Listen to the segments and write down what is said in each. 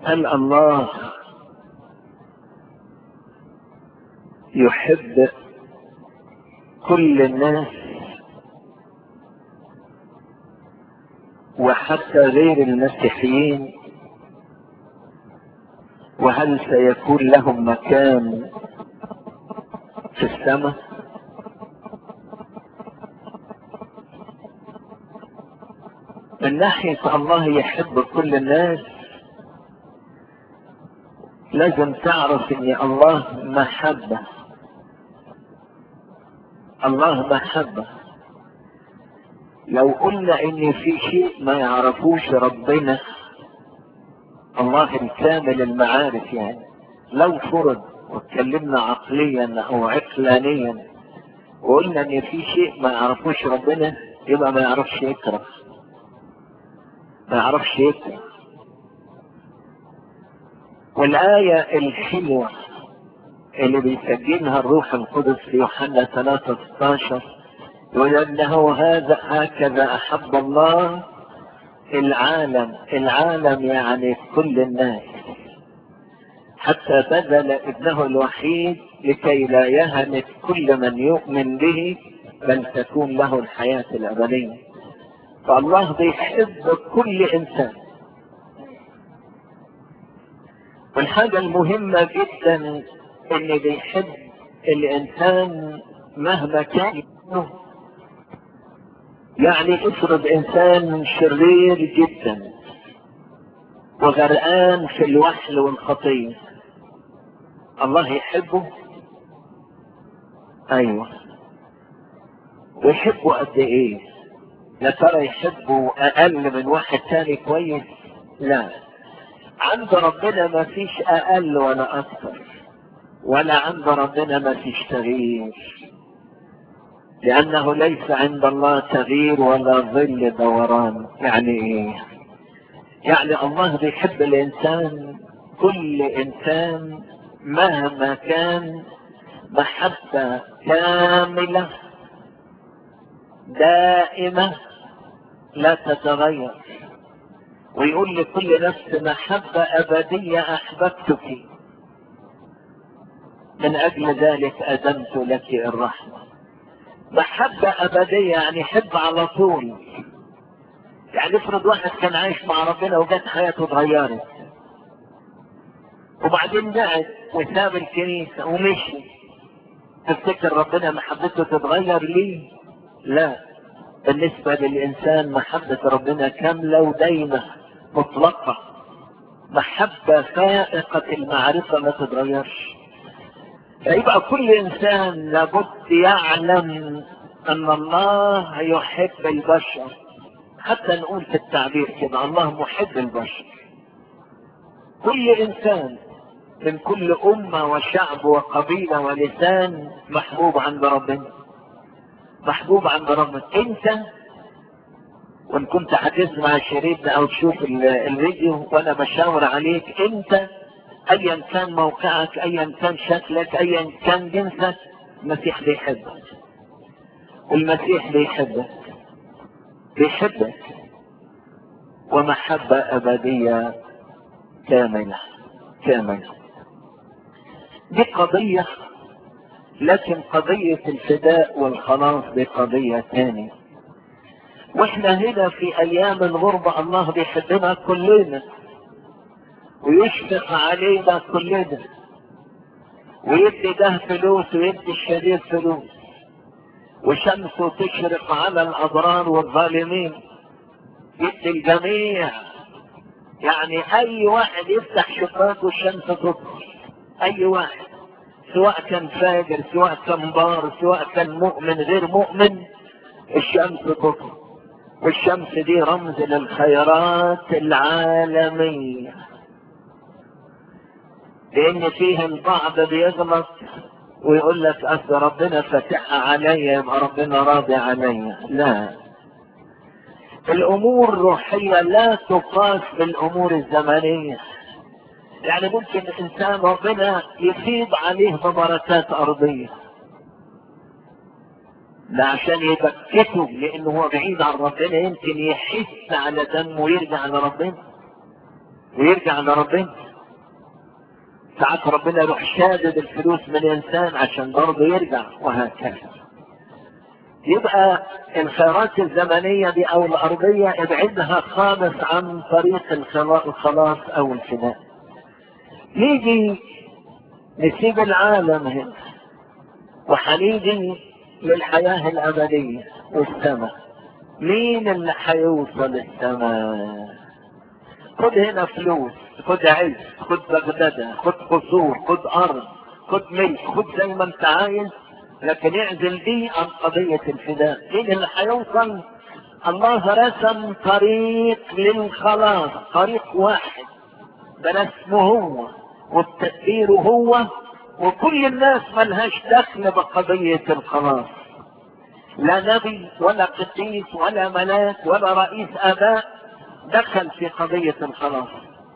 هل الله يحب كل الناس وحتى غير المسيحيين وهل سيكون لهم مكان في السماء من ناحية الله يحب كل الناس لازم تعرف ان الله محبة الله محبة لو قلنا ان في شيء ما يعرفوش ربنا الله الكامل المعارف يعني لو فرض واتكلمنا عقليا او عقلانيا وقلنا ان في شيء ما يعرفوش ربنا يبقى ما يعرفش يكره ما يعرفش يكره والآية الحلوة اللي بيسجلها الروح القدس في يوحنا 3 16 يقول انه هذا هكذا احب الله العالم العالم يعني كل الناس حتى بذل ابنه الوحيد لكي لا يهلك كل من يؤمن به بل تكون له الحياة الأبدية فالله بيحب كل إنسان والحاجة المهمة جدا إن بيحب الإنسان مهما كان يعني افرض إنسان شرير جدا وغرقان في الوحل والخطية الله يحبه ايوه ويحبه قد ايه يا ترى يحبه اقل من واحد تاني كويس لا عند ربنا ما فيش اقل ولا اكثر ولا عند ربنا ما فيش تغيير لانه ليس عند الله تغيير ولا ظل دوران يعني ايه يعني الله بيحب الانسان كل انسان مهما كان محبة كاملة دائمة لا تتغير ويقول لكل نفس محبة أبدية أحببتك من أجل ذلك أدمت لك الرحمة محبة أبدية يعني حب على طول يعني افرض واحد كان عايش مع ربنا وجت حياته اتغيرت وبعدين قعد وساب الكنيسة ومشي تفتكر ربنا محبته تتغير ليه؟ لا بالنسبة للإنسان محبة ربنا كاملة ودايمة مطلقة محبة فائقة المعرفة ما تتغيرش فيبقى كل إنسان لابد يعلم أن الله يحب البشر حتى نقول في التعبير كده الله محب البشر كل انسان من كل امة وشعب وقبيلة ولسان محبوب عند ربنا محبوب عند ربنا انت وان كنت هتسمع الشريط ده او تشوف الفيديو وانا بشاور عليك انت ايا كان موقعك ايا كان شكلك ايا كان جنسك المسيح بيحبك المسيح بيحبك بيحبك ومحبة أبدية كاملة كاملة دي قضية لكن قضية الفداء والخلاص دي قضية ثانية واحنا هنا في ايام الغربة الله بيحبنا كلنا ويشفق علينا كلنا ويدي ده فلوس ويدي الشرير فلوس وشمسه تشرق على الأضرار والظالمين يدي الجميع يعني أي واحد يفتح شباكه الشمس تطلع أي واحد سواء كان فاجر سواء كان بار سواء كان مؤمن غير مؤمن الشمس تطلع والشمس دي رمز للخيرات العالمية لأن فيه البعض بيغلط ويقول لك اصل ربنا فاتحها عليا يبقى ربنا راضي عليا لا الامور الروحية لا تقاس بالامور الزمنية يعني ممكن الانسان ربنا يفيض عليه ببركات ارضية ده عشان يبكته لانه هو بعيد عن ربنا يمكن يحس على دمه ويرجع لربنا ويرجع لربنا ساعات ربنا يروح شادد الفلوس من الانسان عشان برضه يرجع وهكذا يبقى الخيرات الزمنية دي او الارضية ابعدها خالص عن طريق الخلاص او الفداء نيجي نسيب العالم هنا وحنيجي للحياة الابدية والسماء مين اللي هيوصل السماء خد هنا فلوس خد عز خد بغدادة خد قصور خد ارض خد ملك خد زي ما انت عايز لكن يعزل دي عن قضية الفداء مين اللي هيوصل الله رسم طريق للخلاص طريق واحد ده رسمه هو والتدبير هو وكل الناس ملهاش دخل بقضية الخلاص لا نبي ولا قسيس ولا ملاك ولا رئيس اباء دخل في قضية الخلاص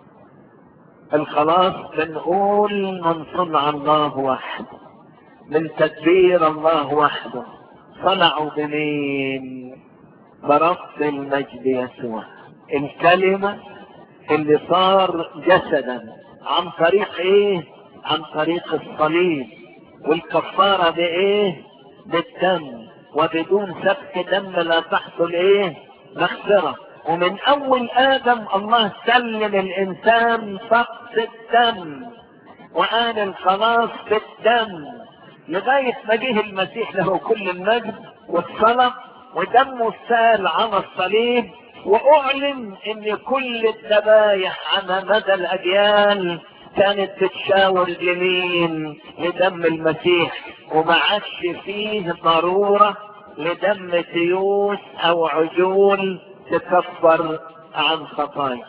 الخلاص بنقول من صنع الله وحده من تدبير الله وحده صنعوا بمين برب المجد يسوع الكلمة اللي صار جسدا عن طريق ايه عن طريق الصليب والكفارة بايه بالدم وبدون سفك دم لا تحصل ايه مغفرة ومن اول ادم الله سلم الانسان فقط الدم وقال الخلاص بالدم لغاية ما جه المسيح له كل المجد والصلب ودمه سال على الصليب واعلن ان كل الذبايح على مدى الاجيال كانت تتشاور لمين لدم المسيح وما عادش فيه ضرورة لدم تيوس او عجول تكفر عن خطايا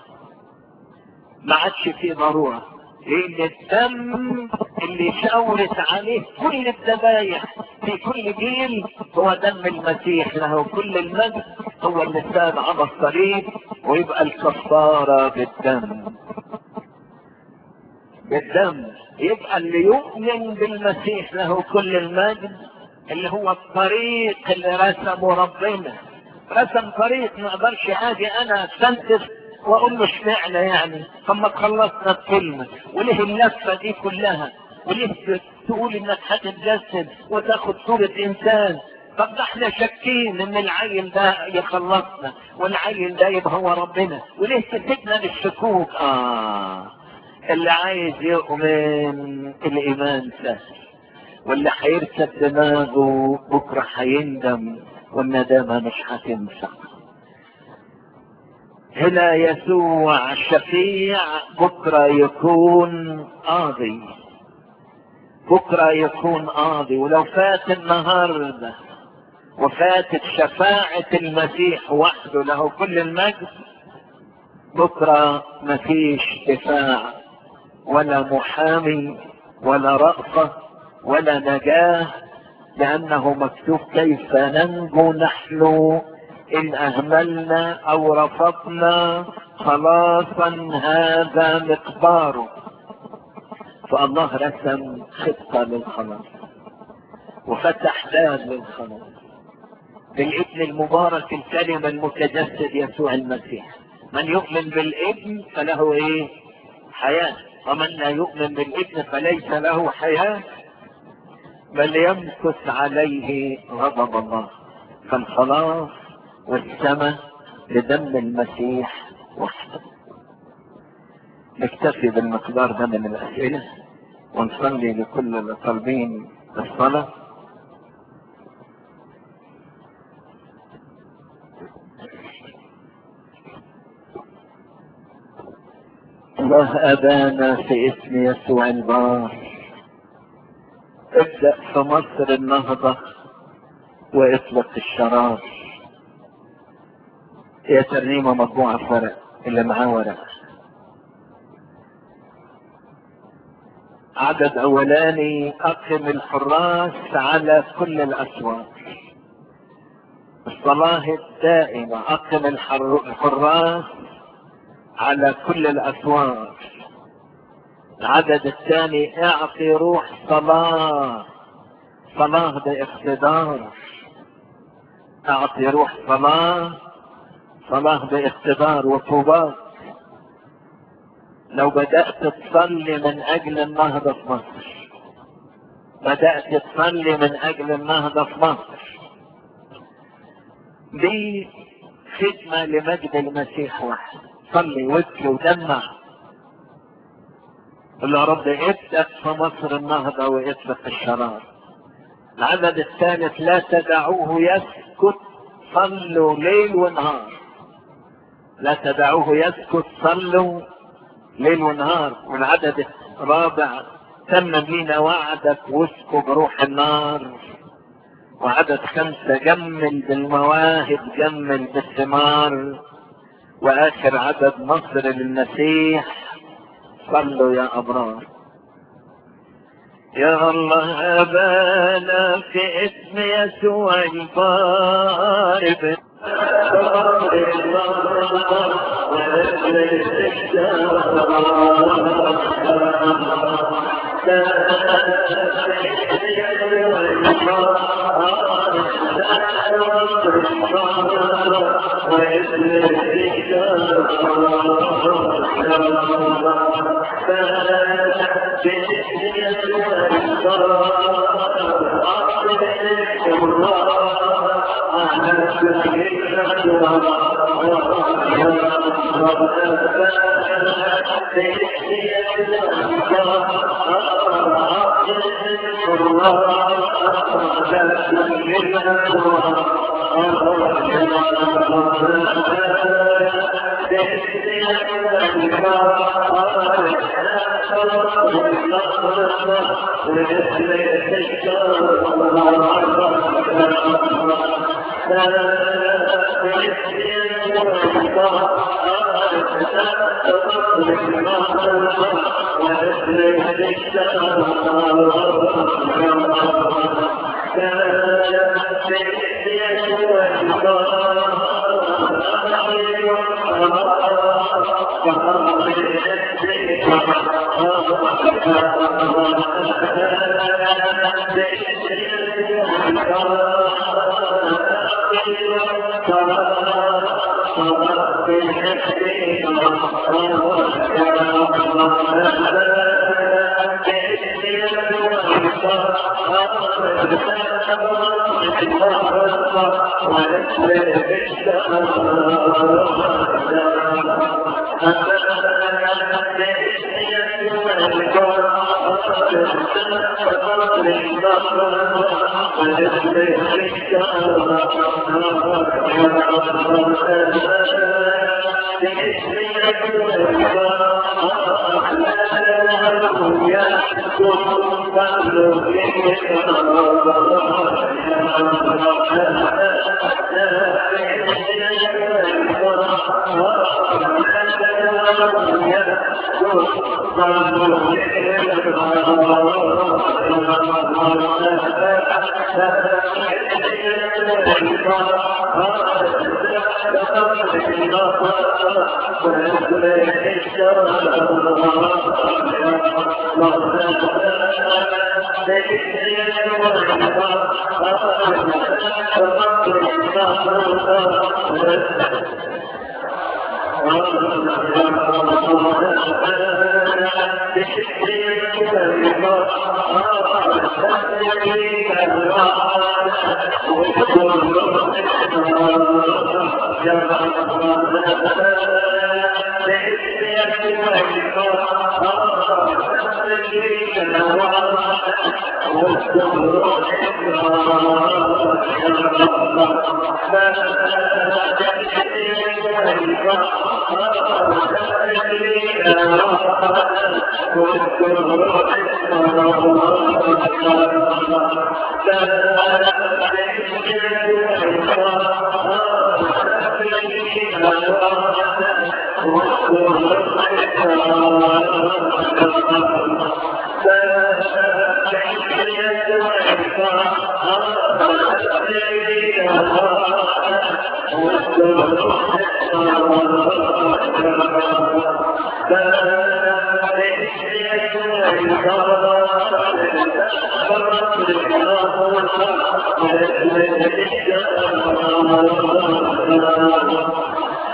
ما عادش فيه ضرورة لان الدم اللي شاورت عليه كل الذبايح في كل جيل هو دم المسيح له كل المجد هو اللي ساد على الصليب ويبقى الكفارة بالدم بالدم يبقى اللي يؤمن بالمسيح له كل المجد اللي هو الطريق اللي رسمه ربنا رسم طريق ما اقدرش اجي انا استنتج واقول له اشمعنى يعني طب ما تخلصنا الكلمه وليه اللفه دي كلها وليه تقول انك هتتجسد وتاخد صوره انسان طب ده احنا شاكين ان العيل ده يخلصنا والعيل ده يبقى هو ربنا وليه تسيبنا للشكوك اه اللي عايز يؤمن الايمان سهل واللي هيركب دماغه بكره هيندم والندامه مش هتنفع هنا يسوع الشفيع بكره يكون قاضي بكره يكون قاضي ولو فات النهارده وفاتت شفاعة المسيح وحده له كل المجد بكرة مفيش دفاع ولا محامي ولا رأفة ولا نجاة لأنه مكتوب كيف ننجو نحن إن أهملنا أو رفضنا خلاصا هذا مقداره فالله رسم خطة للخلاص وفتح باب للخلاص بالابن المبارك الكلمة المتجسد يسوع المسيح من يؤمن بالابن فله ايه حياة ومن لا يؤمن بالابن فليس له حياة بل يمكث عليه غضب الله فالخلاص والسماء بدم المسيح وحده نكتفي بالمقدار ده من الأسئلة ونصلي لكل اللي طالبين الصلاة الله أبانا في اسم يسوع البار ابدأ في مصر النهضة واطلق الشرار يا ترنيمة مطبوعة ورق اللي معاه ورق عدد أولاني أقم الحراس على كل الأسواق الصلاة الدائمة أقم الحراس على كل الأسواق العدد الثاني اعطي روح صلاة صلاة باقتدار اعطي روح صلاة صلاة باقتدار وطوبات لو بدأت تصلي من أجل النهضة في مصر بدأت تصلي من أجل النهضة في مصر دي خدمة لمجد المسيح واحد صلي وابكي ودمع قل يا رب ابدأ في مصر النهضة واطلق الشرار العدد الثالث لا تدعوه يسكت صلوا ليل ونهار لا تدعوه يسكت صلوا ليل ونهار والعدد الرابع تمم لينا وعدك واسكب روح النار وعدد خمسة جمل بالمواهب جمل بالثمار واخر عدد نصر للمسيح صلوا يا ابرار يا الله ابانا في اسم يسوع البارب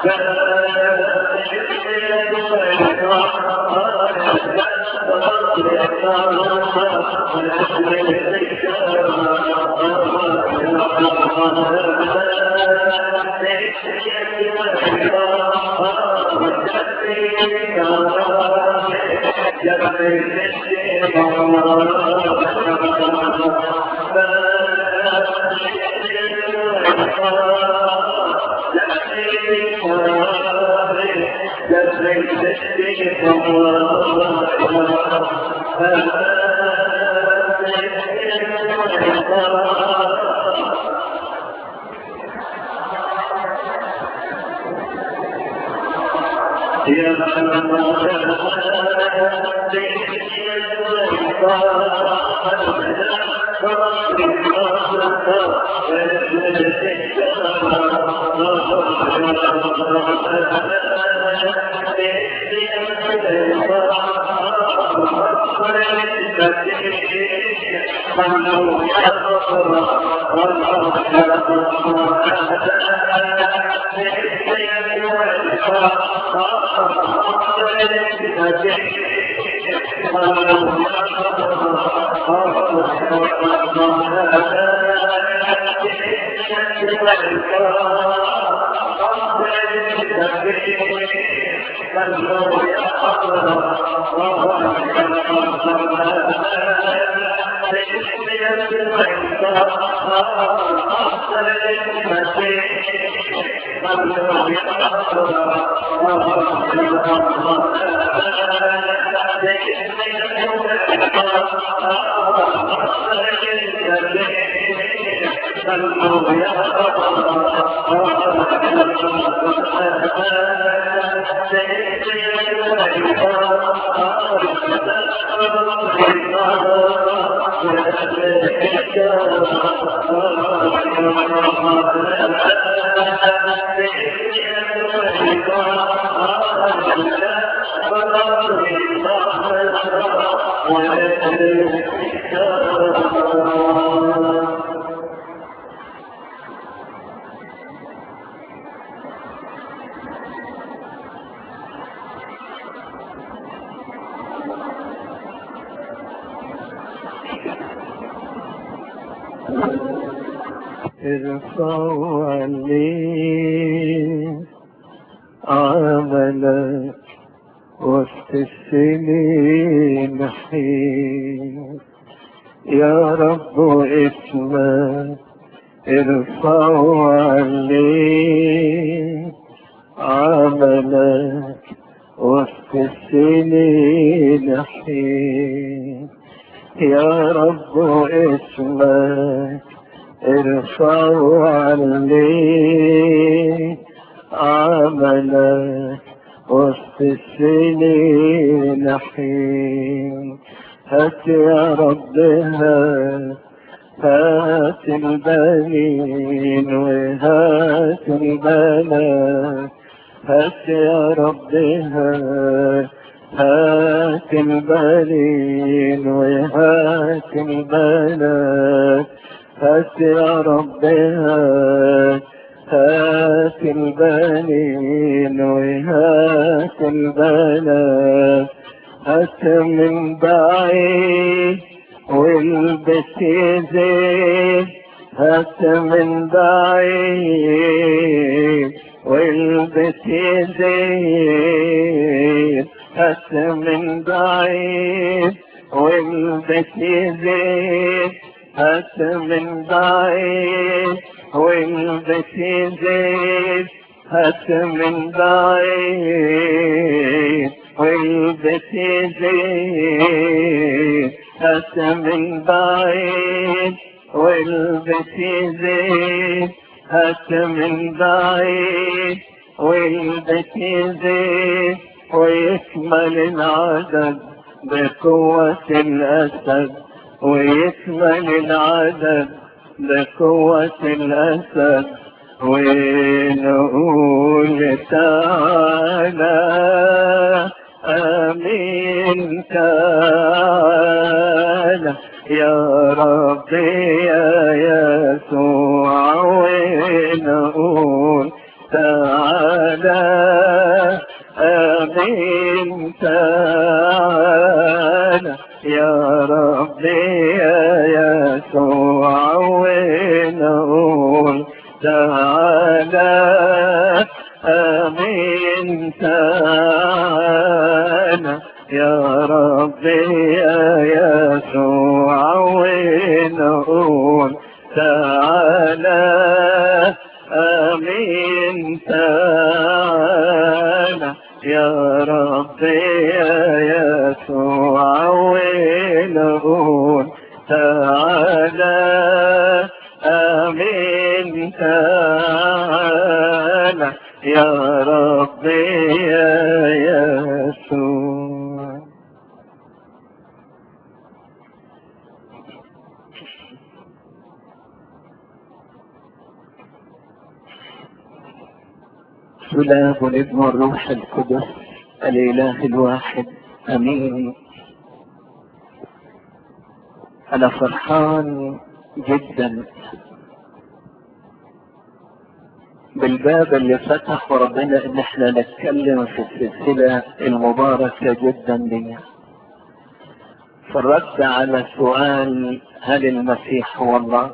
ارفع لي عملك وسط السنين حين يا رب اسمك ارفع لي عملك وسط السنين حين يا رب اسمك ارفع عني عملك وسط السنين حين هات يا رب هات هات البنين وهات البنات هات يا رب هات هات البنين وهات البنات هات يا رب هات هات البنين وهات البنات هات من بعيد والبس زين هات من بعيد والبس زين هات من بعيد والبس زين هات من بعيد والبس زين هات من بعيد والبس زين هات من بعيد والبس زين هات من بعيد والبس زين ويكمل العدد بقوة الأسد ويكمل العدد بقوة الأسد ونقول تعالى آمين تعالى يا ربي يا يسوع ونقول تعالى امين تعالى يا ربي يا يسوع ونقول تعالى امين تعالى يا ربي يا يسوع ونقول تعالى امين تعالى يا ربي يا يسوع ونقول تعالى امين تعالى يا ربي يا يسوع سلام الابن والروح القدس الاله الواحد امين انا فرحان جدا بالباب اللي فتحه ربنا ان احنا نتكلم في السلسلة المباركة جدا دي فالرد على سؤال هل المسيح هو الله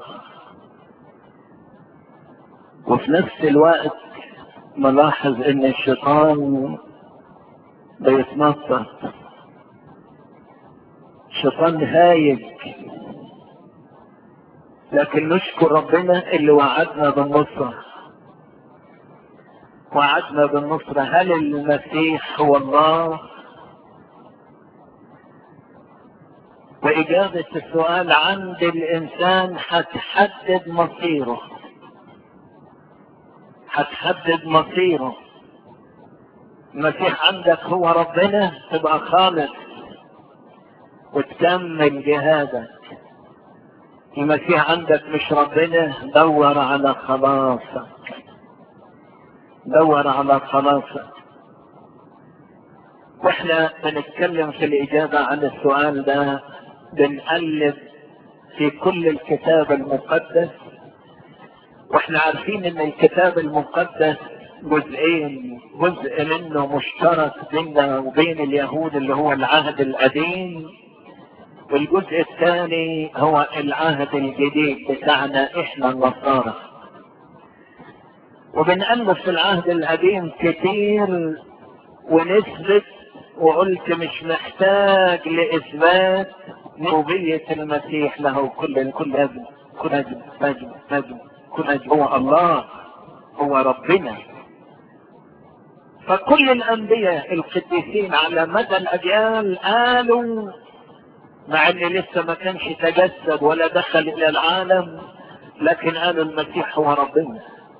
وفي نفس الوقت ملاحظ ان الشيطان بيتنطط شيطان هايج لكن نشكر ربنا اللي وعدنا بالنصرة وعدنا بالنصرة هل المسيح هو الله وإجابة السؤال عند الإنسان هتحدد مصيره هتحدد مصيره المسيح عندك هو ربنا تبقى خالص وتكمل جهادك المسيح عندك مش ربنا دور على خلاصك دور على خلاصك واحنا بنتكلم في الاجابة عن السؤال ده بنقلب في كل الكتاب المقدس واحنا عارفين ان الكتاب المقدس جزئين جزء منه مشترك بيننا وبين اليهود اللي هو العهد القديم والجزء الثاني هو العهد الجديد بتاعنا احنا النصارى وبنألف في العهد القديم كتير ونثبت وقلت مش محتاج لإثبات ربوبية المسيح له كل كل أجل كل أجل أجل أجل كل أجل هو الله هو ربنا فكل الأنبياء القديسين على مدى الأجيال قالوا مع ان لسه ما كانش تجسد ولا دخل الى العالم لكن قالوا المسيح هو ربنا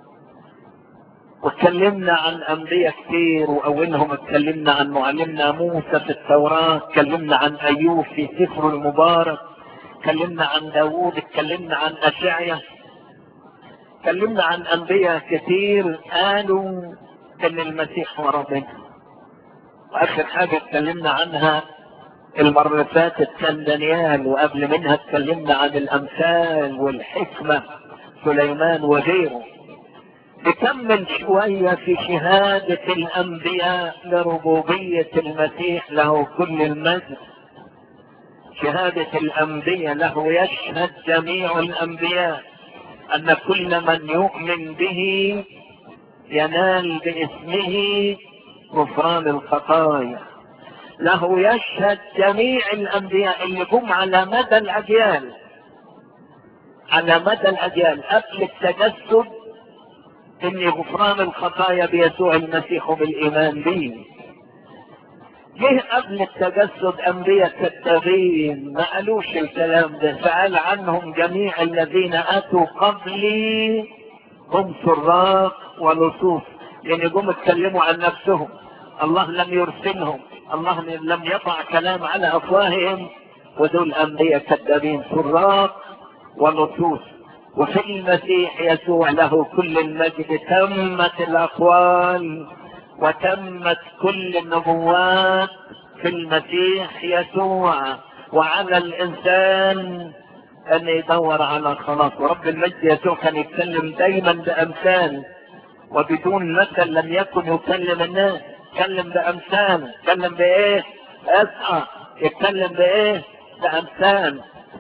واتكلمنا عن انبياء كتير واولهم اتكلمنا عن معلمنا موسى في التوراة اتكلمنا عن ايوب في سفره المبارك اتكلمنا عن داوود اتكلمنا عن اشعيا اتكلمنا عن انبياء كتير قالوا ان المسيح هو ربنا واخر حاجة اتكلمنا عنها المرة اللي فاتت كان دانيال وقبل منها اتكلمنا عن الامثال والحكمة سليمان وغيره نكمل شوية في شهادة الانبياء لربوبية المسيح له كل المجد شهادة الانبياء له يشهد جميع الانبياء ان كل من يؤمن به ينال باسمه غفران الخطايا له يشهد جميع الانبياء اللي جم على مدى الاجيال على مدى الاجيال قبل التجسد ان غفران الخطايا بيسوع المسيح بالايمان به جه قبل التجسد انبياء كذابين ما قالوش الكلام ده سأل عنهم جميع الذين اتوا قبلي هم سراق ولصوص يعني جم اتكلموا عن نفسهم الله لم يرسلهم الله لم يضع كلام على افواههم ودول انبياء كذابين سراق ولصوص وفي المسيح يسوع له كل المجد تمت الاقوال وتمت كل النبوات في المسيح يسوع وعلى الانسان ان يدور على خلاص ورب المجد يسوع كان يتكلم دايما بامثال وبدون مثل لم يكن يكلم الناس يتكلم بامثال يتكلم بايه اصحى يتكلم بايه بامثال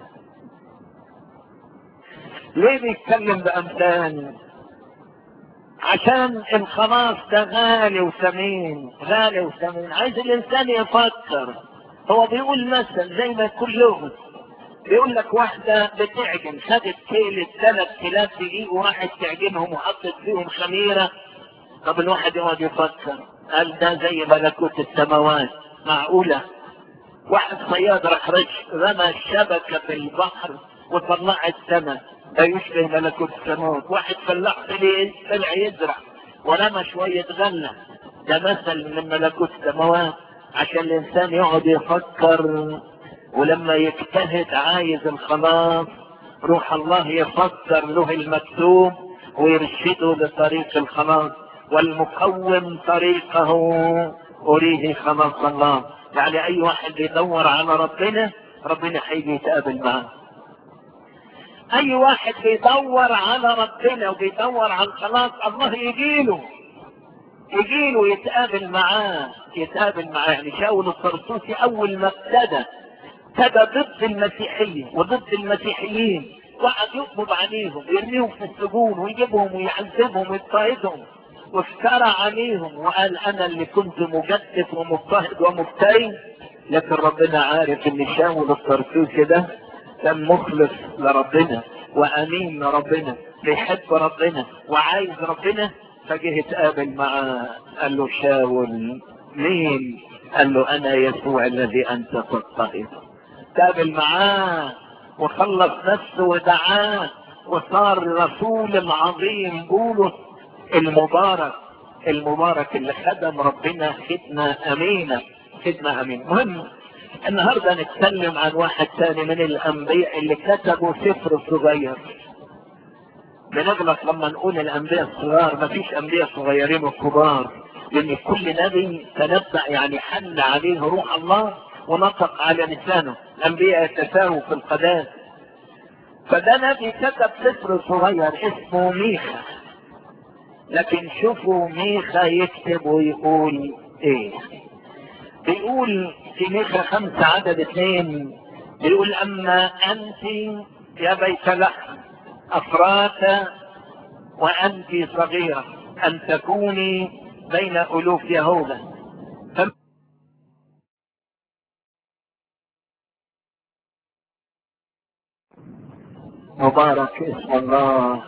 ليه بيتكلم بامثال عشان الخلاص ده غالي وثمين غالي وثمين عايز الانسان يفكر هو بيقول مثل زي ما يكون لغز بيقول لك واحدة بتعجن خدت كيلة ثلاث كيلات دقيق وراحت تعجنهم وحطت فيهم خميرة طب الواحد يقعد يفكر قال ده زي ملكوت السماوات معقولة واحد صياد راح رش رمى الشبكة في البحر وطلعت سمك ده يشبه ملكوت السماوات واحد فلاح طلع يزرع ورمى شوية غلة ده مثل من ملكوت السماوات عشان الانسان يقعد يفكر ولما يجتهد عايز الخلاص روح الله يفسر له المكتوب ويرشده لطريق الخلاص والمقوم طريقه أريه خلاص الله يعني أي واحد بيدور على ربنا ربنا هيجي يتقابل معاه أي واحد بيدور على ربنا وبيدور على الخلاص الله يجيله يجيله يتقابل معاه يتقابل معاه يعني شاول الطرطوسي أول ما ابتدى ابتدى ضد المسيحية وضد المسيحيين وقعد يقبض عليهم ويرميهم في السجون ويجيبهم ويعذبهم ويضطهدهم وافترى عليهم وقال انا اللي كنت مجدف ومضطهد ومفتري لكن ربنا عارف ان شاول الطرطوسي ده كان مخلص لربنا وامين لربنا بيحب ربنا وعايز ربنا فجه اتقابل معاه قال له شاول مين قال له انا يسوع الذي انت تضطهد تقابل معاه وخلص نفسه ودعاه وصار الرسول العظيم بولس المبارك المبارك اللي خدم ربنا خدمة أمينة خدمة أمينة مهم النهاردة نتكلم عن واحد ثاني من الأنبياء اللي كتبوا سفر صغير بنغلط لما نقول الأنبياء الصغار مفيش أنبياء صغيرين وكبار لأن كل نبي تنبأ يعني حل عليه روح الله ونطق على لسانه الأنبياء يتساووا في القداس فده نبي كتب سفر صغير اسمه ميخا لكن شوفوا ميخا يكتب ويقول ايه بيقول في ميخا خمسة عدد اثنين بيقول اما انت يا بيت لحم افرات وانت صغيرة ان تكوني بين الوف يهوذا مبارك اسم الله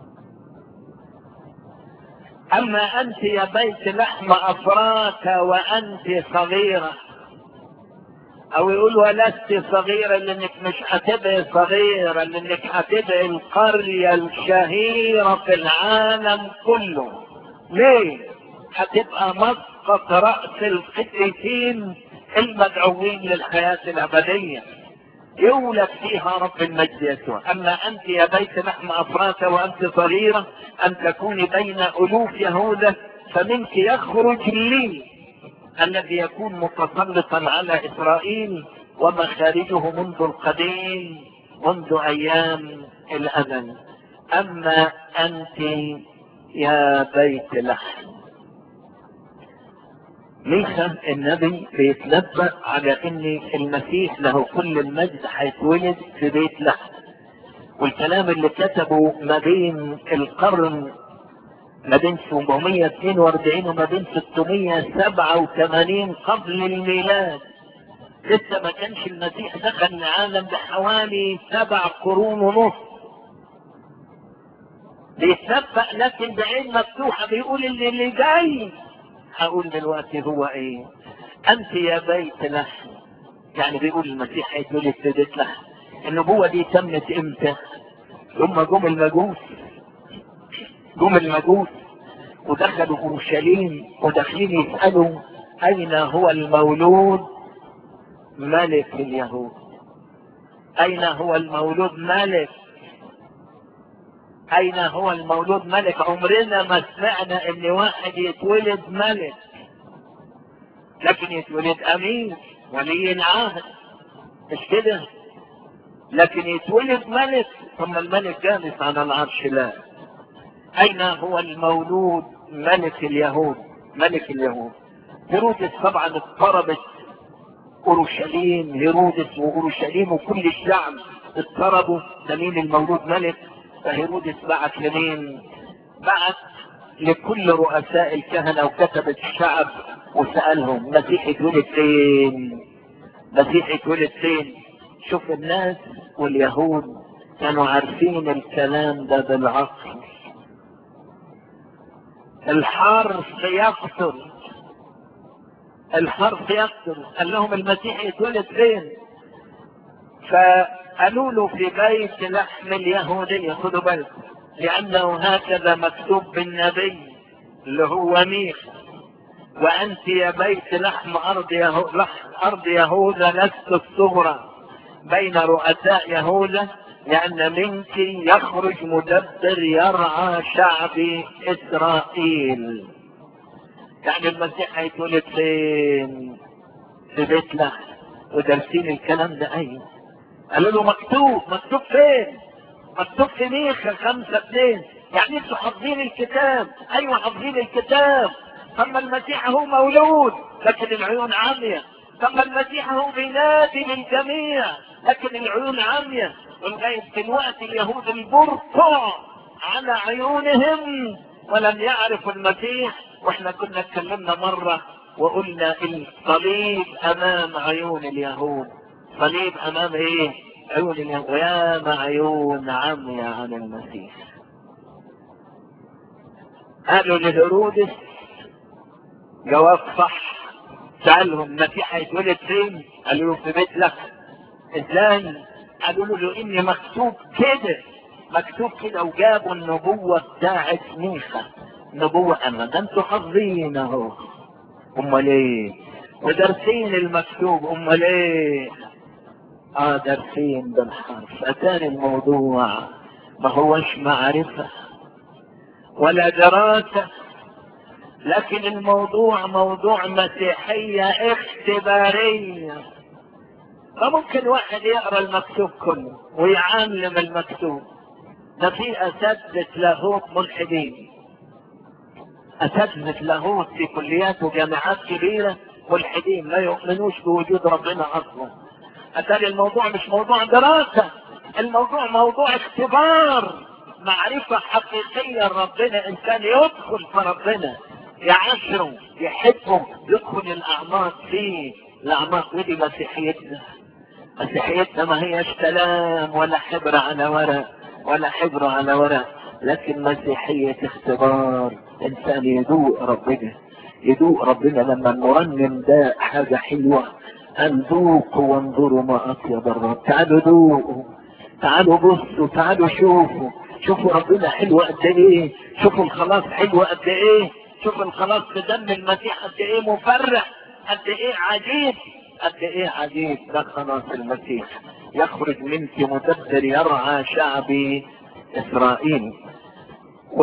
أما أنت يا بيت لحم أفراك وأنت صغيرة أو يقول ولست صغيرة لأنك مش هتبقي صغيرة لأنك هتبقي القرية الشهيرة في العالم كله ليه؟ هتبقى مسقط رأس القديسين المدعوين للحياة الأبدية يولد فيها رب المجد يسوع اما انت يا بيت لحم افراك وانت صغيرة ان تكوني بين الوف يهوذا فمنك يخرج لي الذي يكون متسلطا على اسرائيل ومخارجه منذ القديم منذ ايام الازل اما انت يا بيت لحم ميخا النبي بيتنبأ على ان المسيح له كل المجد هيتولد في بيت لحم والكلام اللي كتبه ما بين القرن ما بين 742 وما بين 687 قبل الميلاد لسه ما كانش المسيح دخل العالم بحوالي سبع قرون ونص بيتنبأ لكن بعين مفتوحة بيقول اللي, اللي جاي هقول دلوقتي هو ايه انت يا بيت لحم يعني بيقول المسيح هيتولد في بيت لحم النبوة دي تمت امتى ثم جم المجوس جم المجوس ودخلوا اورشليم وداخلين يسألوا اين هو المولود ملك اليهود اين هو المولود ملك اين هو المولود ملك عمرنا ما سمعنا ان واحد يتولد ملك لكن يتولد امير ولي العهد مش كده لكن يتولد ملك ثم الملك جالس على العرش لا اين هو المولود ملك اليهود ملك اليهود هيرودس طبعا اضطربت اورشليم هيرودس واورشليم وكل الشعب اضطربوا ده مين المولود ملك فهيرودس بعت لمين بعت لكل رؤساء الكهنة وكتبة الشعب وسألهم مسيح اتولد فين مسيح اتولد فين شوف الناس واليهود كانوا عارفين الكلام ده بالعقل الحرف يقتل الحرف يقتل قال لهم المسيح يتولد فين فقالوا له في بيت لحم اليهودية خدوا بالكم لأنه هكذا مكتوب بالنبي اللي هو ميخا وأنت يا بيت لحم أرض يهو... لحم أرض يهوذا لست الصغرى بين رؤساء يهوذا لأن منك يخرج مدبر يرعى شعب إسرائيل يعني المسيح هيتولد فين؟ في بيت لحم ودارسين الكلام ده أيوه قالوا له مكتوب مكتوب فين؟ مكتوب في ميخا خمسة اثنين يعني انتوا حافظين الكتاب ايوه حافظين الكتاب ثم المسيح هو مولود لكن العيون عمية ثم المسيح هو بينادي للجميع لكن العيون عمية ولغاية دلوقتي اليهود البرقع على عيونهم ولم يعرفوا المسيح واحنا كنا اتكلمنا مرة وقلنا الصليب امام عيون اليهود صليب امام ايه عيون اليهود وياما عيون عمية عن المسيح قالوا لهيرودس جواب صح سألهم المسيح هيتولد فين؟ قالوا له في بيت لحم ازاي؟ قالوا له اني مكتوب كده مكتوب كده وجابوا النبوة بتاعت ميخا نبوة اما ده انتوا حافظين اهو امال ايه؟ ودارسين المكتوب امال ايه؟ اه دارسين بالحرف اتاني الموضوع ما هوش معرفة ولا دراسة لكن الموضوع موضوع مسيحية اختبارية فممكن واحد يقرا المكتوب كله ويعلم المكتوب ده في اساتذة لاهوت ملحدين اساتذة لاهوت في كليات وجامعات كبيرة ملحدين لا يؤمنوش بوجود ربنا اصلا اتاري الموضوع مش موضوع دراسة الموضوع موضوع اختبار معرفة حقيقية لربنا انسان يدخل في ربنا يعاشره يحبه يدخل الاعماق فيه الاعماق ودي مسيحيتنا مسيحيتنا ما هيش كلام ولا حبر على ورق ولا حبر على ورق لكن مسيحية اختبار انسان يدوق ربنا يدوق ربنا لما المرنم ده حاجة حلوة أن ذوقوا وانظروا ما أطيب الرب تعالوا ذوقوا تعالوا بصوا تعالوا شوفوا شوفوا ربنا حلو قد ايه شوفوا الخلاص حلو قد ايه شوفوا الخلاص في دم المسيح قد ايه مفرح قد ايه عجيب قد ايه عجيب ده خلاص المسيح يخرج منك مدبر يرعى شعبي اسرائيل و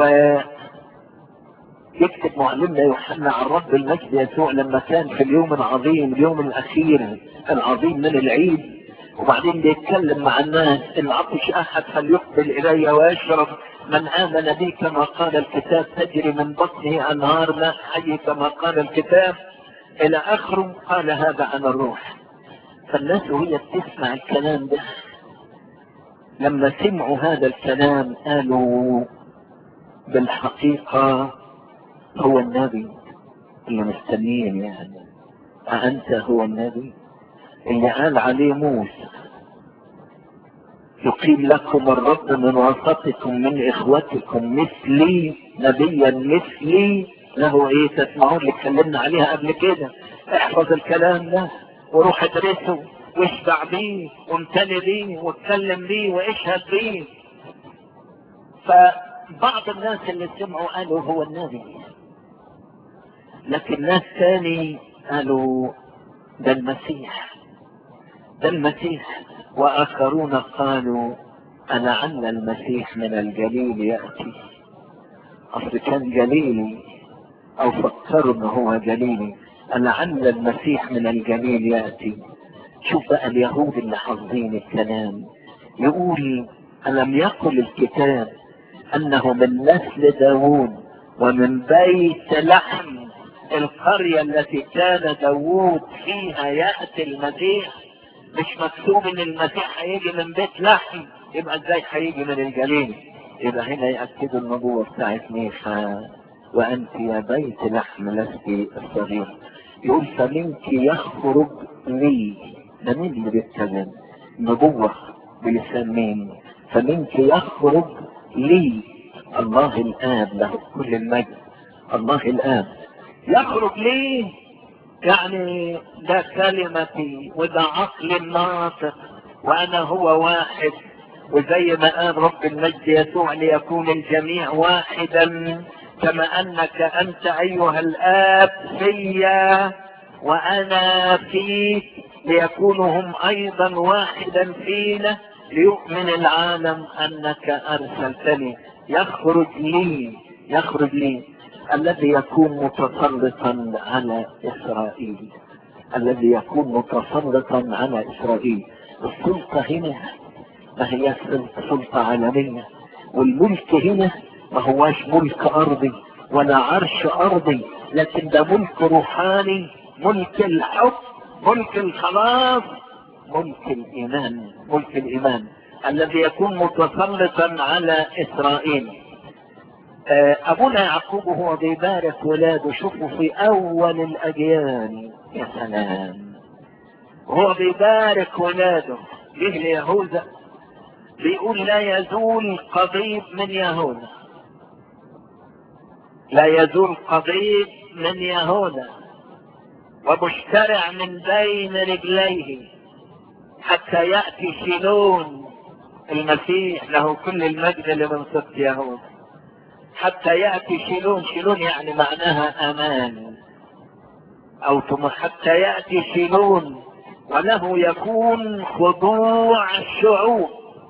يكتب معلمنا يوحنا عن رب المجد يسوع لما كان في اليوم العظيم اليوم الاخير العظيم من العيد وبعدين بيتكلم مع الناس ان عطش احد فليقبل الي ويشرب من امن بي كما قال الكتاب تجري من بطنه انهار ماء حي كما قال الكتاب الى اخره قال هذا عن الروح فالناس وهي بتسمع الكلام ده لما سمعوا هذا الكلام قالوا بالحقيقة هو النبي اللي مستنيين يعني أأنت هو النبي اللي قال عليه موسى يقيم لكم الرب من وسطكم من اخوتكم مثلي نبيا مثلي له ايه تسمعون اللي اتكلمنا عليها قبل كده احفظ الكلام ده وروح ادرسه واشبع بيه وامتلي بيه واتكلم بيه واشهد بيه فبعض الناس اللي سمعوا قالوا هو النبي لكن ناس تاني قالوا ده المسيح ده المسيح واخرون قالوا ألعل المسيح من الجليل يأتي أصل كان جليلي أو فكروا إنه هو جليلي ألعل المسيح من الجليل يأتي شوف بقى اليهود اللي حافظين الكلام يقول ألم يقل الكتاب أنه من نسل داوود ومن بيت لحم القرية التي كان داوود فيها يأتي المسيح مش مكتوب ان المسيح هيجي من بيت لحم يبقى ازاي هيجي من الجليل يبقى هنا يأكدوا النبوة بتاعت ميخا وأنت يا بيت لحم لست الصغير يقول فمنك يخرج لي ده مين اللي بيتكلم نبوة بلسان مين فمنك يخرج لي الله الآب له كل المجد الله الآب يخرج لي يعني ده كلمتي وده عقل الناطق وأنا هو واحد وزي ما قال رب المجد يسوع ليكون الجميع واحدا كما انك انت ايها الاب فيا وانا فيك ليكونوا هم ايضا واحدا فينا ليؤمن العالم انك ارسلتني يخرج لي يخرج لي الذي يكون متسلطا على اسرائيل الذي يكون متسلطا على اسرائيل السلطه هنا ما هي سلطة عالمية والملك هنا ما هواش ملك أرضي ولا عرش أرضي لكن ده ملك روحاني ملك الحب ملك الخلاص ملك الإيمان ملك الإيمان الذي يكون متسلطا على إسرائيل أبونا يعقوب هو بيبارك ولاده شوفوا في أول الأديان يا سلام هو بيبارك ولاده ليه ليهوذا بيقول لا يزول قضيب من يهوذا لا يزول قضيب من يهوذا ومشترع من بين رجليه حتى يأتي شيلون المسيح له كل المجد لمن صدق يهوذا حتى يأتي شيلون شيلون يعني معناها أمان أو حتى يأتي شيلون وله يكون خضوع الشعوب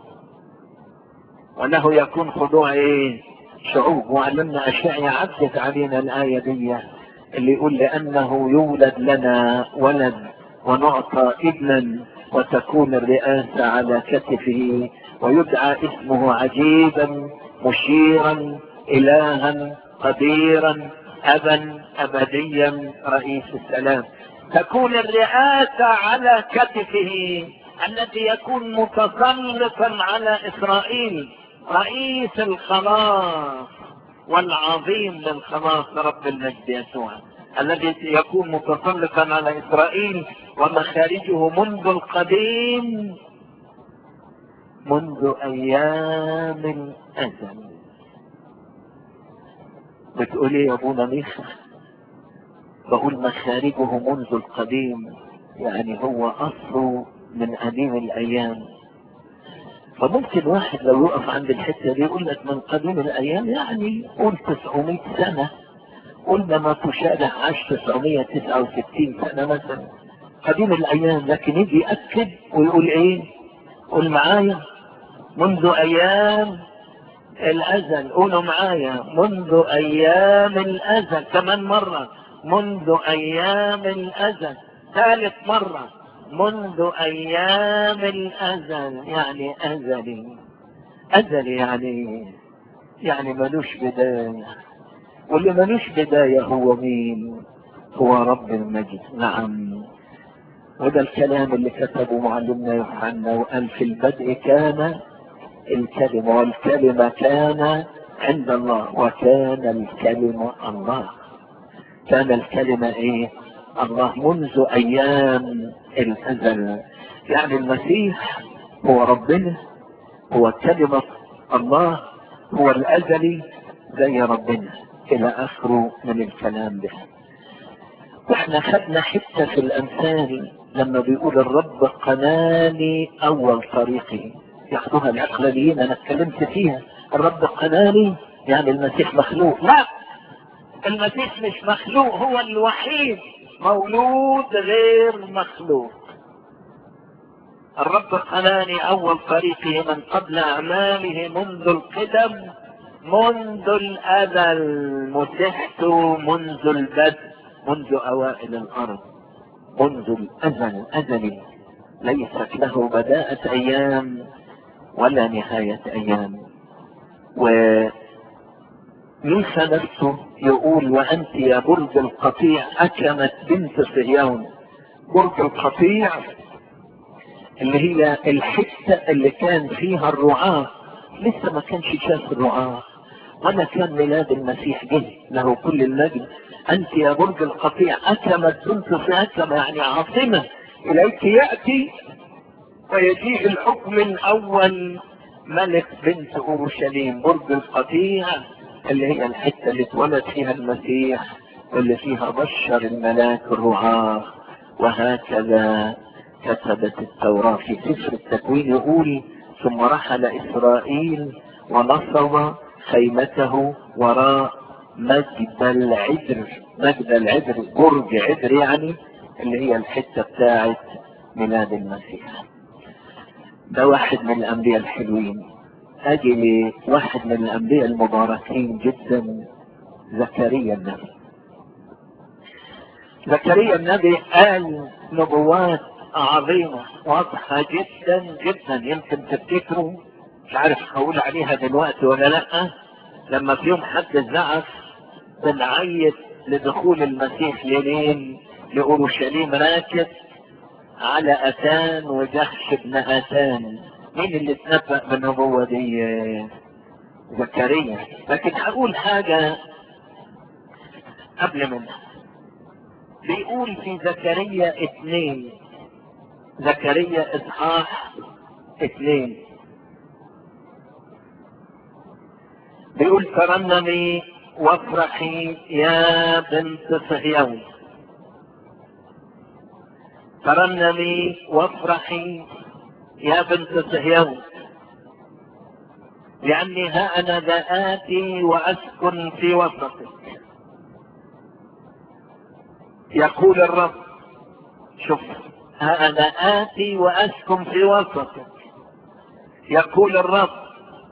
وانه يكون خضوع ايه شعوب وعلمنا اشياء عدت علينا الايه دي اللي يقول لانه يولد لنا ولد ونعطى ابنا وتكون الرئاسه على كتفه ويدعى اسمه عجيبا مشيرا الها قديرا ابا ابديا رئيس السلام تكون الرئاسه على كتفه الذي يكون متسلطا على اسرائيل رئيس الخلاص والعظيم للخلاص رب المجد يسوع الذي يكون متسلطا على اسرائيل ومخارجه منذ القديم منذ ايام الازل بتقول ايه يا ابونا ميخا بقول مخارجه منذ القديم يعني هو اصله من قديم الايام فممكن واحد لو يقف عند الحته دي يقول لك من قديم الايام يعني قول 900 سنه قلنا ما تشابه عاش 969 سنه مثلا قديم الايام لكن يجي ياكد ويقول ايه قول معايا منذ ايام الازل قولوا معايا منذ ايام الازل كمان مره منذ ايام الازل ثالث مره منذ ايام الازل يعني ازلي ازلي يعني يعني ملوش بداية واللي ملوش بداية هو مين هو رب المجد نعم وده الكلام اللي كتبه معلمنا يوحنا وقال في البدء كان الكلمة والكلمة كان عند الله وكان الكلمة الله كان الكلمة ايه الله منذ ايام الازل يعني المسيح هو ربنا هو كلمة الله هو الازلي زي ربنا الى اخره من الكلام ده واحنا خدنا حتة في الامثال لما بيقول الرب قناني اول طريقه ياخدوها العقلانيين انا اتكلمت فيها الرب قناني يعني المسيح مخلوق لا المسيح مش مخلوق هو الوحيد مولود غير مخلوق الرب قناني اول طريقه من قبل اعماله منذ القدم منذ الازل مسحت منذ البدء منذ اوائل الارض منذ الازل ازلي ليست له بداءة ايام ولا نهاية ايام و موسى نفسه يقول وانت يا برج القطيع اكمت بنت صهيون برج القطيع اللي هي الحتة اللي كان فيها الرعاة لسه ما كانش شاف الرعاة ولا كان ميلاد المسيح جه له كل المجد انت يا برج القطيع اكمت بنت صهيون يعني عاصمة اليك يأتي ويجيء الحكم من اول ملك بنت اورشليم برج القطيع اللي هي الحته اللي اتولد فيها المسيح واللي فيها بشر الملاك الرعاة وهكذا كتبت التوراة في سفر التكوين يقول ثم رحل اسرائيل ونصب خيمته وراء مجد العذر مجد العذر برج عذر يعني اللي هي الحته بتاعت ميلاد المسيح ده واحد من الانبياء الحلوين اجي لواحد من الانبياء المباركين جدا زكريا النبي زكريا النبي قال نبوات عظيمة واضحة جدا جدا يمكن تفتكروا مش عارف هقول عليها دلوقتي ولا لا لما في يوم حد زعف بنعيط لدخول المسيح لمين لأورشليم راكب على أتان وجحش ابن أتان مين اللي اتنبأ بالنبوة دي زكريا لكن هقول حاجة قبل منها بيقول في زكريا اثنين زكريا اصحاح اثنين بيقول ترنمي وافرحي يا بنت صهيون ترنمي وافرحي يا بنت صهيون لأني ها أنا ذا آتي وأسكن في وسطك يقول الرب شوف ها أنا آتي وأسكن في وسطك يقول الرب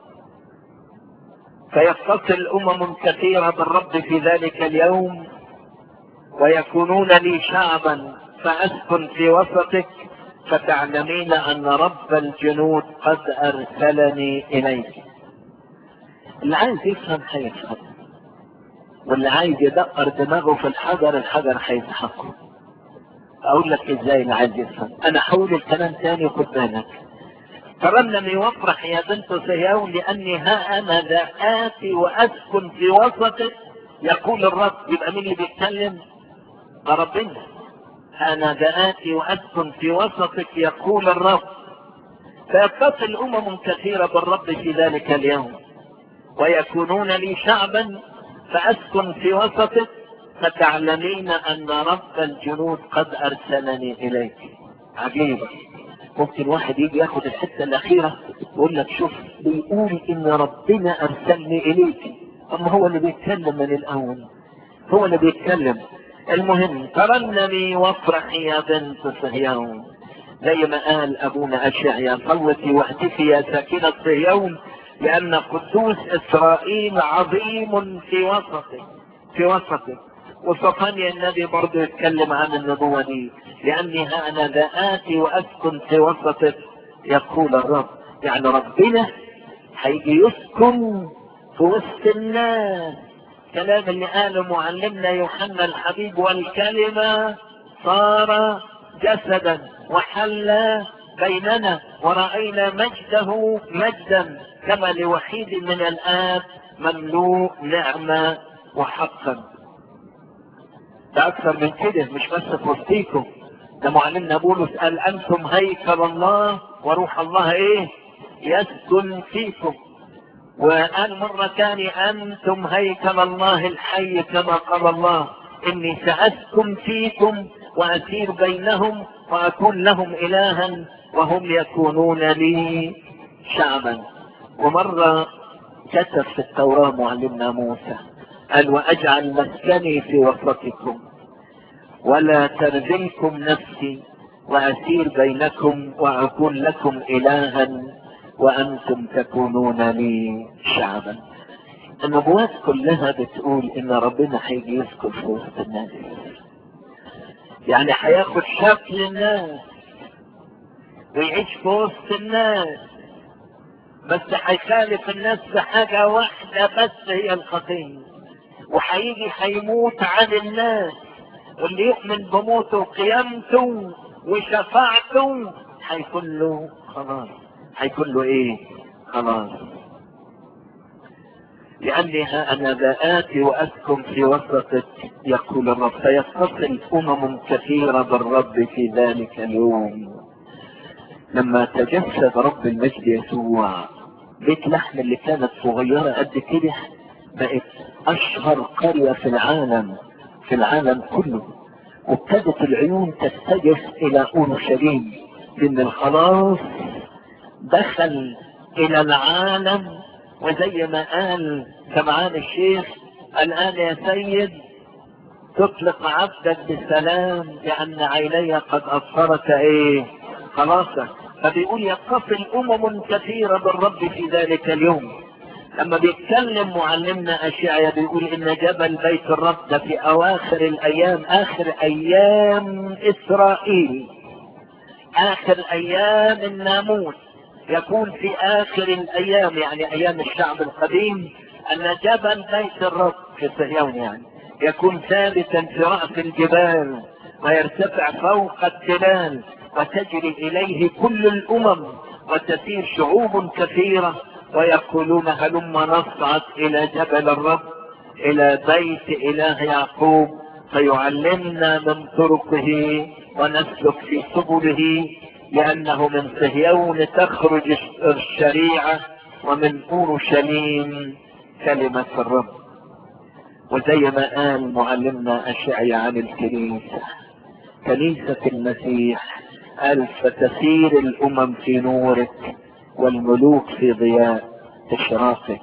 فيتصل أمم كثيرة بالرب في ذلك اليوم ويكونون لي شعبا فأسكن في وسطك فتعلمين أن رب الجنود قد أرسلني إليك اللي عايز يفهم هيفهم واللي عايز يدقر دماغه في الحجر الحجر هيسحقه اقول لك ازاي اللي عايز يفهم انا حول الكلام تاني وخد بالك ترنمي وافرح يا بنت صهيون لاني ها انا ذا اتي واسكن في وسطك يقول الرب يبقى مين اللي بيتكلم ده ربنا انا ذا اتي واسكن في وسطك يقول الرب فيتصل امم كثيره بالرب في ذلك اليوم ويكونون لي شعبا فأسكن في وسطك فتعلمين أن رب الجنود قد أرسلني إليك عجيبة ممكن واحد يجي ياخد الحتة الأخيرة يقول لك شوف بيقول إن ربنا أرسلني إليك أما هو اللي بيتكلم من الأول هو اللي بيتكلم المهم ترنمي وافرحي يا بنت صهيون زي ما قال أبونا أشعيا صوتي واهتفي يا ساكنة صهيون لأن قدوس إسرائيل عظيم في وسطه في وسطه وصفانيا النبي برضه يتكلم عن النبوة دي لأني ها أنا ذا آتي وأسكن في وسطك يقول الرب يعني ربنا هيجي يسكن في وسط الناس كلام اللي قاله معلمنا يوحنا الحبيب والكلمة صار جسدا وحل بيننا ورأينا مجده مجدا كما لوحيد من الآب مملوء نعمة وحقا ده أكثر من كده مش بس في وسطيكم ده معلمنا بولس قال أنتم هيكل الله وروح الله إيه يسكن فيكم وقال مرة ثانية أنتم هيكل الله الحي كما قال الله إني سأسكن فيكم وأسير بينهم وأكون لهم إلها وهم يكونون لي شعبا ومرة كتب في التوراة معلمنا موسى قال وأجعل مسكني في وسطكم ولا ترذلكم نفسي وأسير بينكم وأكون لكم إلها وأنتم تكونون لي شعبا النبوات كلها بتقول إن ربنا هيجي يسكن في وسط الناس يعني هياخد شكل الناس ويعيش في وسط الناس بس هيخالف الناس بحاجة واحدة بس هي الخطية وهيجي هيموت عن الناس واللي يؤمن بموته وقيامته وشفاعته هيكون له خلاص هيكون له ايه خلاص لأني ها أنا ذا آتي وأسكن في وسطك يقول الرب فيتصل أمم كثيرة بالرب في ذلك اليوم لما تجسد رب المجد يسوع بيت لحم اللي كانت صغيرة قد كده بقت أشهر قرية في العالم في العالم كله وابتدت العيون تتجه إلى أورشليم لأن الخلاص دخل إلى العالم وزي ما قال سمعان الشيخ الآن يا سيد تطلق عبدك بالسلام لأن عيني قد أبصرت إيه خلاصة فبيقول يتصل أمم كثيرة بالرب في ذلك اليوم لما بيتكلم معلمنا أشعيا بيقول إن جبل بيت الرب ده في أواخر الأيام آخر أيام إسرائيل آخر أيام الناموس يكون في آخر الأيام يعني أيام الشعب القديم أن جبل بيت الرب في صهيون يعني يكون ثابتا في رأس الجبال ويرتفع فوق التلال وتجري إليه كل الأمم وتسير شعوب كثيرة ويقولون هلم نصعد إلى جبل الرب إلى بيت إله يعقوب فيعلمنا من طرقه ونسلك في سبله لأنه من صهيون تخرج الشريعة ومن أورشليم كلمة الرب وزي ما قال معلمنا أشعيا عن الكنيسة كنيسة المسيح قال فتسير الأمم في نورك والملوك في ضياء إشراقك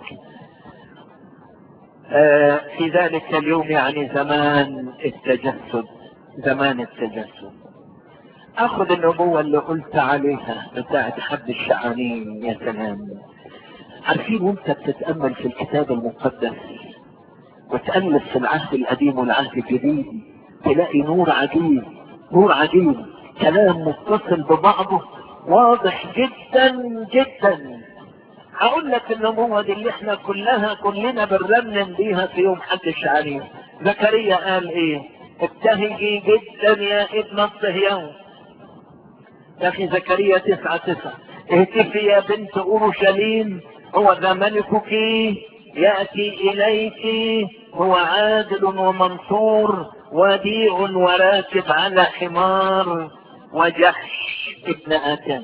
آه في ذلك اليوم يعني زمان التجسد زمان التجسد اخذ النبوة اللي قلت عليها بتاعت حد الشعانين يا سلام عارفين وانت بتتأمل في الكتاب المقدس وتألف في العهد القديم والعهد الجديد تلاقي نور عجيب نور عجيب كلام متصل ببعضه واضح جدا جدا هقول لك النبوة دي اللي احنا كلها كلنا بنرنم بيها في يوم حد الشعانين زكريا قال ايه ابتهجي جدا يا ابن الصهيون يا اخي زكريا تسعة تسعة اهتفي يا بنت اورشليم هو ذا ملكك يأتي اليك هو عادل ومنصور وديع وراكب على حمار وجحش ابن اتان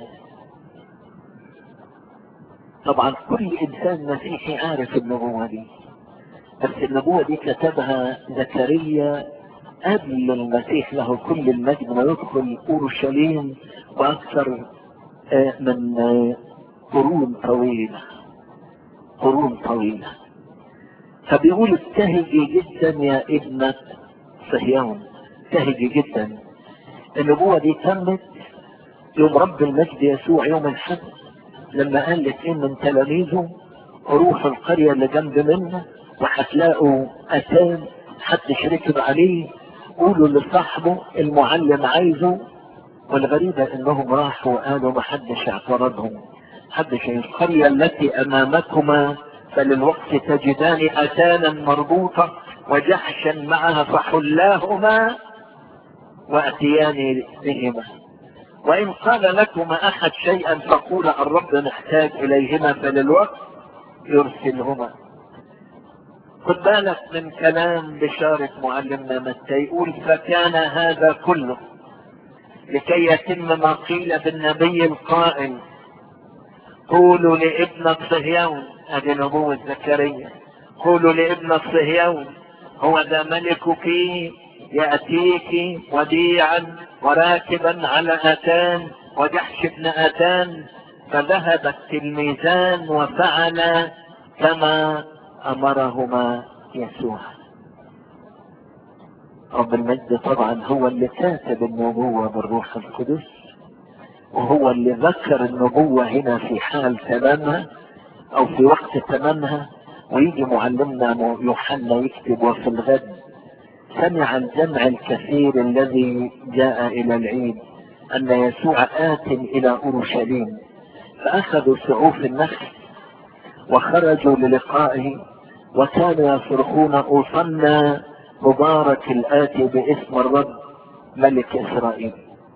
طبعا كل انسان مسيحي عارف النبوة دي بس النبوة دي كتبها زكريا قبل المسيح له كل المجد ما يدخل اورشليم واكثر من قرون طويلة قرون طويلة فبيقول ابتهجي جدا يا ابنة صهيون ابتهجي جدا النبوة دي تمت يوم رب المجد يسوع يوم الحد لما قال لاثنين من تلاميذه روحوا القرية اللي جنب منا وهتلاقوا أتان حد ركب عليه قولوا لصاحبه المعلم عايزه والغريبة انهم راحوا وقالوا ما حدش اعترضهم حدش القرية التي امامكما فللوقت تجدان اتانا مربوطة وجحشا معها فحلاهما واتيان بهما وان قال لكما احد شيئا فقول الرب نحتاج اليهما فللوقت يرسلهما خد بالك من كلام بشارة معلمنا متى يقول فكان هذا كله لكي يتم ما قيل بالنبي القائل قولوا لابن صهيون هذه نبوة زكريا قولوا لابن صهيون هو ذا ملكك يأتيك وديعا وراكبا على أتان وجحش ابن أتان فذهب التلميذان وفعل كما أمرهما يسوع رب المجد طبعا هو اللي كاتب النبوة بالروح القدس وهو اللي ذكر النبوة هنا في حال تمامها او في وقت تمامها ويجي معلمنا يوحنا يكتب وفي الغد سمع الجمع الكثير الذي جاء الى العيد ان يسوع آت الى اورشليم فاخذوا سعوف النخل وخرجوا للقائه وكانوا يصرخون اوصلنا مبارك الآتي باسم الرب ملك إسرائيل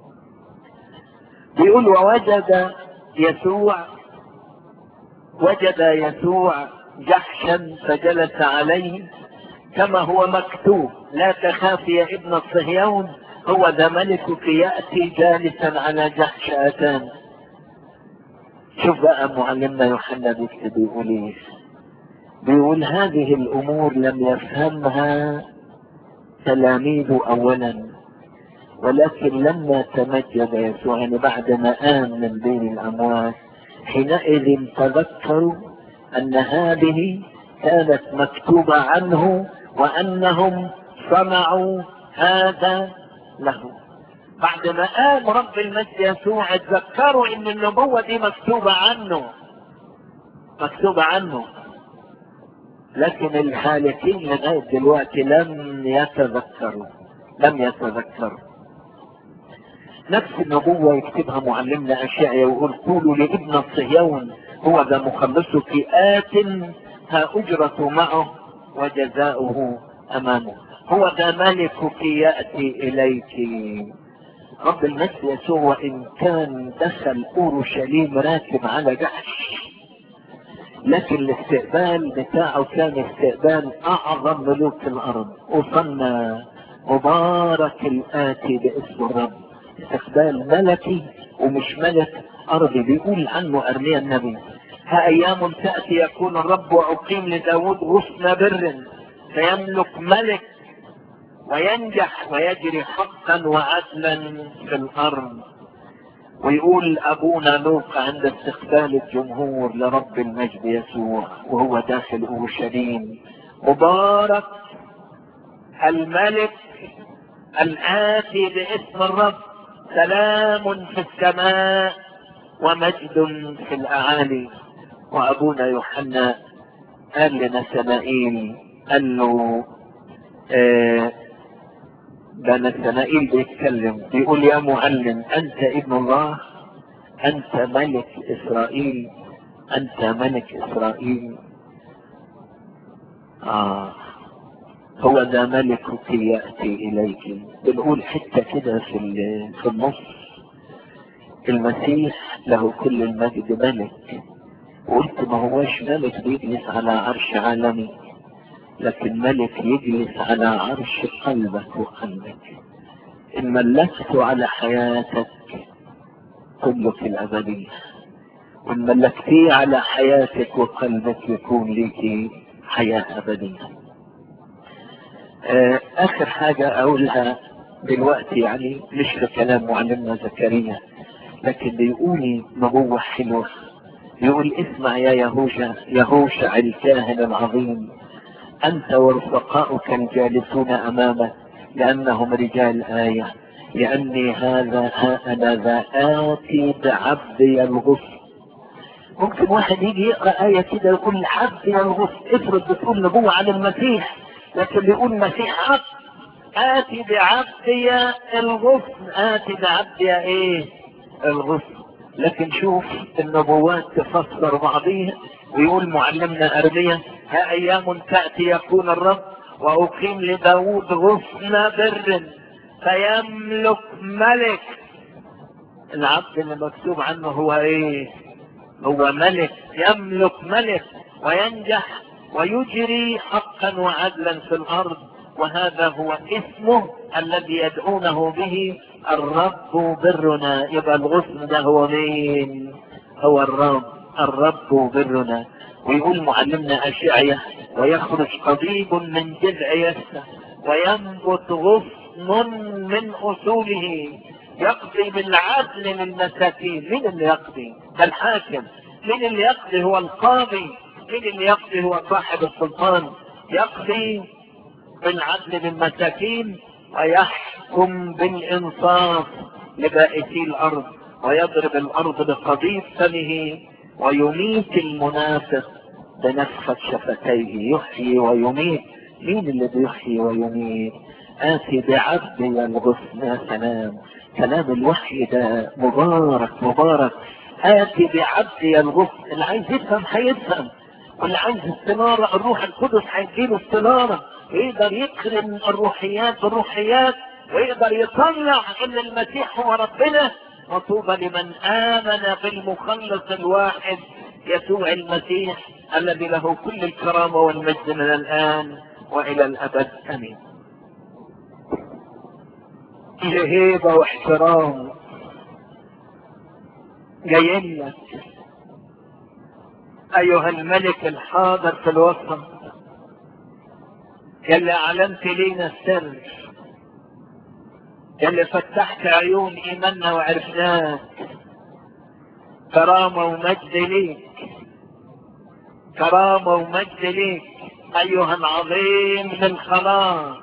بيقول ووجد يسوع وجد يسوع جحشا فجلس عليه كما هو مكتوب لا تخاف يا ابن الصهيون هو ذا ملكك يأتي جالسا على جحش أتان شوف بقى معلمنا يوحنا بيكتب بيقول ايه بيقول هذه الامور لم يفهمها تلاميذه اولا ولكن لما تمجد يسوع يعني بعد ما قام من بين الاموات حينئذ تذكروا ان هذه كانت مكتوبة عنه وانهم صنعوا هذا له بعد ما قام رب المجد يسوع اتذكروا ان النبوة دي مكتوبة عنه مكتوبة عنه لكن الهالكين لغاية دلوقتي لم يتذكروا لم يتذكروا نفس النبوة يكتبها معلمنا أشياء ويقول قولوا لابن الصهيون هو ذا مخلصك آت ها أجرة معه وجزاؤه أمامه هو ذا ملكك يأتي إليك رب المجد يسوع وإن كان دخل أورشليم راكب على جحش لكن الاستقبال بتاعه كان استقبال أعظم ملوك الأرض وصلنا مبارك الآتي باسم الرب استقبال ملكي ومش ملك أرضي بيقول عنه أرميا النبي ها أيام تأتي يكون الرب وأقيم لداود غصن بر فيملك ملك وينجح ويجري حقا وعدلا في الارض ويقول ابونا لوقا عند استقبال الجمهور لرب المجد يسوع وهو داخل اورشليم مبارك الملك الاتي باسم الرب سلام في السماء ومجد في الاعالي وابونا يوحنا قال لنسنائيل قال له آه ده نتنائيل بيتكلم بيقول يا معلم انت ابن الله انت ملك اسرائيل انت ملك اسرائيل اه هو ذا ملكك ياتي اليك بنقول حته كده في في النص المسيح له كل المجد ملك وقلت ما هواش ملك بيجلس على عرش عالمي لكن ملك يجلس على عرش قلبك وقلبك إن ملكته على حياتك كلك الأبدية وإن ملكتيه على حياتك وقلبك يكون لك حياة أبدية آخر حاجة أقولها دلوقتي يعني مش في كلام معلمنا زكريا لكن بيقول نبوة حلوة يقول اسمع يا يهوشع يهوشع الكاهن العظيم أنت ورفقاؤك الجالسون أمامك لأنهم رجال آية لأني هذا ها أنا ذا آتي بعبدي الغصن ممكن واحد يجي يقرأ آية كده يقول عبدي الغصن افرض بتقول نبوة عن المسيح لكن بيقول مسيح عبد آتي بعبدي الغصن آتي بعبدي إيه الغصن لكن شوف النبوات تفسر بعضيها ويقول معلمنا أرميا ها أيام تأتي يكون الرب وأقيم لداود غصن بر فيملك ملك العبد اللي مكتوب عنه هو ايه هو ملك يملك ملك وينجح ويجري حقا وعدلا في الارض وهذا هو اسمه الذي يدعونه به الرب برنا يبقى الغصن ده هو مين هو الرب الرب برنا ويقول معلمنا أشعية ويخرج قضيب من جذع يسة وينبت غصن من أصوله يقضي بالعدل للمساكين مين اللي يقضي ده الحاكم مين اللي يقضي هو القاضي مين اللي يقضي هو صاحب السلطان يقضي بالعدل للمساكين ويحكم بالإنصاف لبائسي الأرض ويضرب الأرض بقضيب فمه ويميت المنافق بنفخة شفتيه يحيي ويميت مين اللي بيحيي ويميت آتي بعبدي الغصن يا سلام كلام الوحي ده مبارك مبارك آتي بعبدي الغصن اللي عايز يفهم هيفهم واللي عايز استنارة الروح القدس هيديله استنارة ويقدر يكرم الروحيات بالروحيات ويقدر يطلع ان المسيح هو ربنا وطوبى لمن امن بالمخلص الواحد يسوع المسيح الذي له كل الكرامة والمجد من الان والى الابد امين هيبة واحترام جايين لك ايها الملك الحاضر في الوسط يلي اعلنت لينا السر يلي فتحت عيون ايماننا وعرفناك كرامة ومجد ليك كرامة ومجد ليك ايها العظيم للخلاص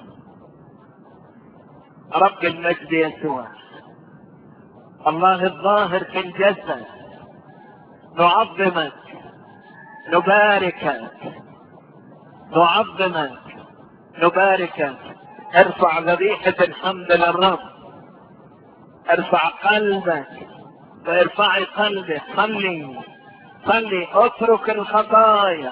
رب المجد يسوع الله الظاهر في الجسد نعظمك نباركك نعظمك نباركك ارفع ذبيحة الحمد للرب ارفع قلبك وارفعي قلبك صلي صلي اترك الخطايا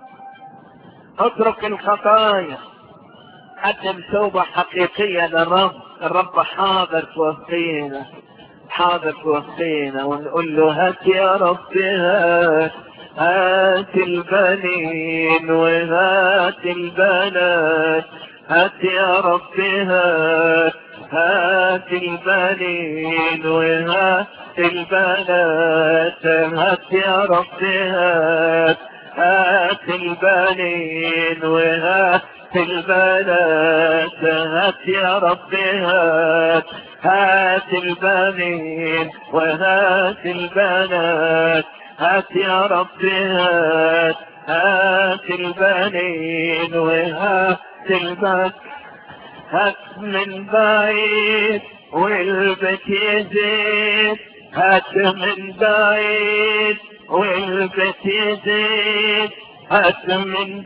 اترك الخطايا قدم توبة حقيقية للرب الرب حاضر في وسطينا حاضر في وسطينا ونقول له هات يا رب هات هات البنين وهات البنات هات يا رب هات هات البنين وهات البنات هات يا رب هات هات البنين وهات البنات هات يا رب هات هات البنين وهات البنات هات يا رب هات هات البنين وهات البنات هات من بعيد والبيت يزيد هات من بعيد والبيت يزيد هات من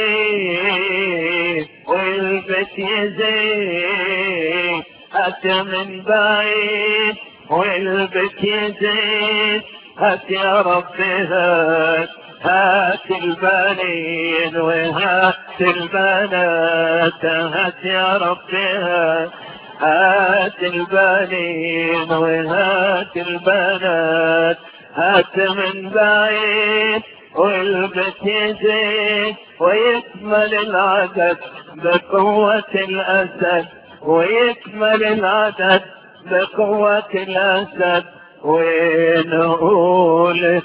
بعيد والبيت يزيد هات من بعيد والبيت يزيد هات يا رب هات هات البنين وهات البنات هات يا رب هات هات البنين وهات البنات هات من بعيد والبيت يزيد ويكمل العدد بقوة الأسد ويكمل العدد بقوة الأسد ونقول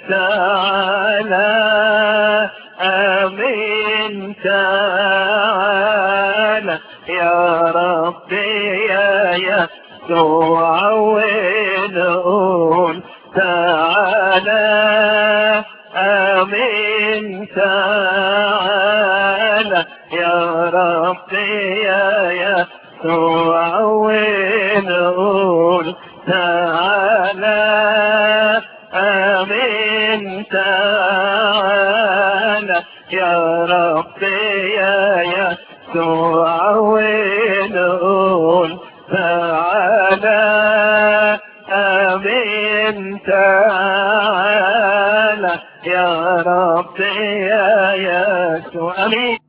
تعالى آمين تعالى يا ربي يا يسوع ونقول تعالى آمين تعالى يا ربي يا يسوع ونقول تعالى آمين تعالى يا ربي يا يسوع ونقول تعالى آمين تعالى يا ربي يا يسوع آمين